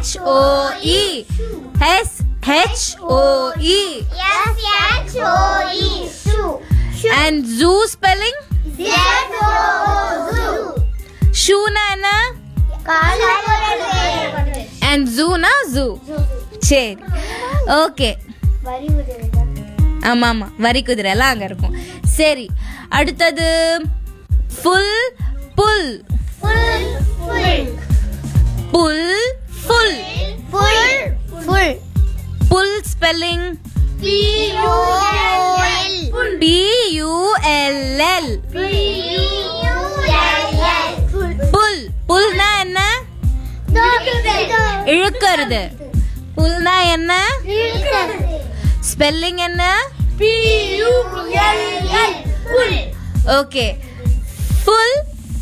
H O E S H O E S H O E shoe. And zoo spelling Z O O zoo. ஷூனா என்ன and ஜூனா zoo சரி okay ஆமா ஆமா வரி குதிரை எல்லாம் அங்க இருக்கும் சரி அடுத்தது full pull Full, full, pull full full, full. Pull spelling P U L L. P U L L P U L L. Pull புல்னா என்ன இழுக்கிறது புல்னா என்ன ஸ்பெல்லிங் என்ன P U L L. Full. Okay full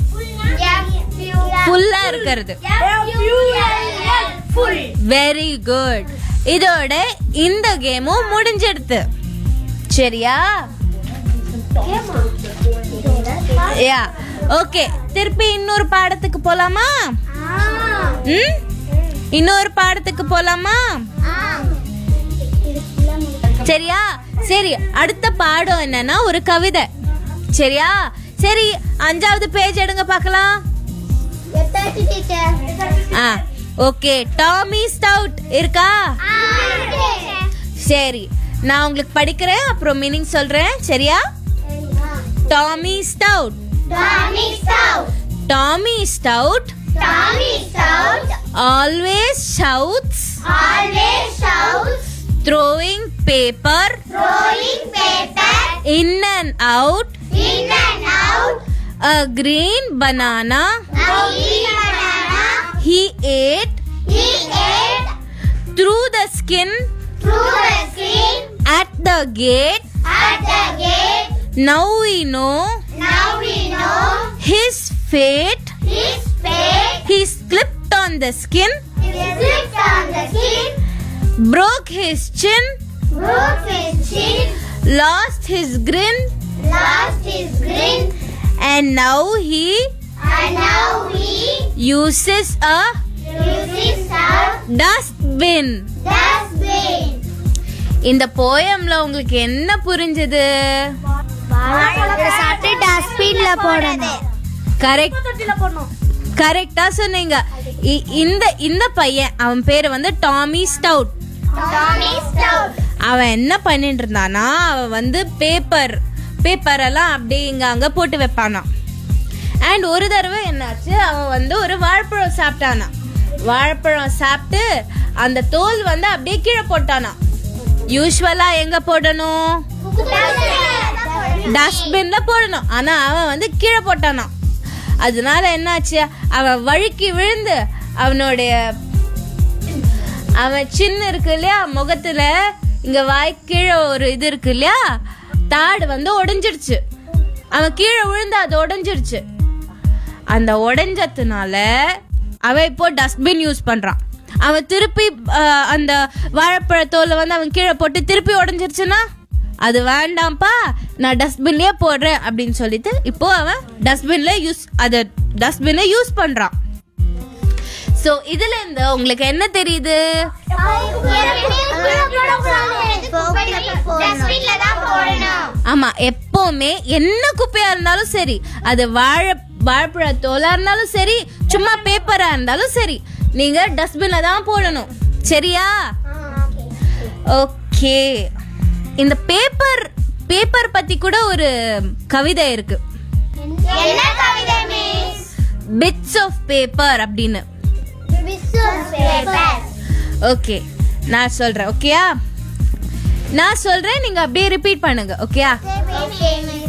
ஃபுல்லா இருக்கிறது Full. Very good இதோட இந்த கேமும் முடிஞ்சிடுது சரியா யா ஓகே திருப்பி இன்னொரு பாடத்துக்கு போலாமா ம் இன்னொரு பாடத்துக்கு போலாமா சரியா சரி அடுத்த பாடம் என்னன்னா ஒரு கவிதை சரியா சரி அஞ்சாவது பேஜ் எடுங்க பார்க்கலாம் ஆ ஓகே டாமி ஸ்டவுட் இருக்கா சரி நான் உங்களுக்கு படிக்கிறேன் அப்புறம் மீனிங் சொல்றேன் சரியா Tommy Stout Tommy Stout. Tommy Stout Tommy Stout always shouts always shouts, throwing paper throwing paper in and out in and out. a green banana A green banana. he ate He ate through the skin through the skin at the gate at the gate. now we know Now we know his fate his fate. he slipped on the skin He slipped on the skin, broke his chin broke his chin, lost his grin lost his grin, and now he and now he uses a uses a dustbin dustbin. இந்த போயம்ல உங்களுக்கு என்ன புரிஞ்சது சாப்பிட்டு டஸ்ட்பின்ல போடணும் correct கரெக்டா சொன்னீங்க இ- இந்த இந்த பையன் அவன் பேரு வந்து டாமி ஸ்டவுட் டாமி ஸ்டவுட் அவன் என்ன பண்ணிட்டு இருந்தானா அவன் வந்து பேப்பர் பேப்பர் எல்லாம் அப்படியே இங்க அங்க போட்டு வைப்பானாம் அண்ட் ஒரு தடவை என்னாச்சு அவன் வந்து ஒரு வாழைப்பழம் சாப்பிட்டானா வாழைப்பழம் சாப்பிட்டு அந்த தோல் வந்து அப்படியே கீழே போட்டானா யூஸ்வலா எங்க போடணும் டஸ்ட்பின்ல போடணும் ஆனா அவன் வந்து கீழே போட்டானாம் அதனால என்னாச்சு அவன் வழுக்கி விழுந்து அவனுடைய அவன் சின்ன இருக்கு இல்லையா முகத்துல இங்க வாய் கீழே ஒரு இது இருக்கு இல்லையா தாடு வந்து உடைஞ்சிடுச்சு அவன் கீழே விழுந்து அது உடைஞ்சிடுச்சு அந்த உடைஞ்சதுனால அவன் இப்போ டஸ்ட்பின் யூஸ் பண்றான் அவன் திருப்பி அஹ், அந்த வாழைப்பழத்தோலை வந்து அவன் கீழே போட்டு திருப்பி உடைஞ்சிருச்சுன்னா அது வேண்டாம்ப்பா நான் டஸ்ட்பின்லயே போடுறேன் அப்படின்னு சொல்லிட்டு இப்போ அவன் டஸ்ட்பின்ல யூஸ் அத டஸ்ட்பின்ல யூஸ் பண்றான் சோ இதுல இருந்து உங்களுக்கு என்ன தெரியுது டஸ்ட்பின்ல தான் போடணும் ஆமா எப்பவுமே என்ன குப்பையா இருந்தாலும் சரி அது வாழை வாழைப்பழ தோலா இருந்தாலும் சரி சும்மா பேப்பரா இருந்தாலும் சரி நீங்க டஸ்ட்பின்ல தான் போடணும் சரியா ஓகே இந்த பேப்பர் பேப்பர் பத்தி கூட ஒரு கவிதை இருக்கு என்ன கவிதை மிஸ் பிட்ஸ் ஆஃப் பேப்பர் அப்படின்னு பேப்பர் ஓகே நான் சொல்றேன் ஓகேயா நான் சொல்றேன் நீங்க அப்படியே ரிப்பீட் பண்ணுங்க ஓகேயா ஓகே மிஸ்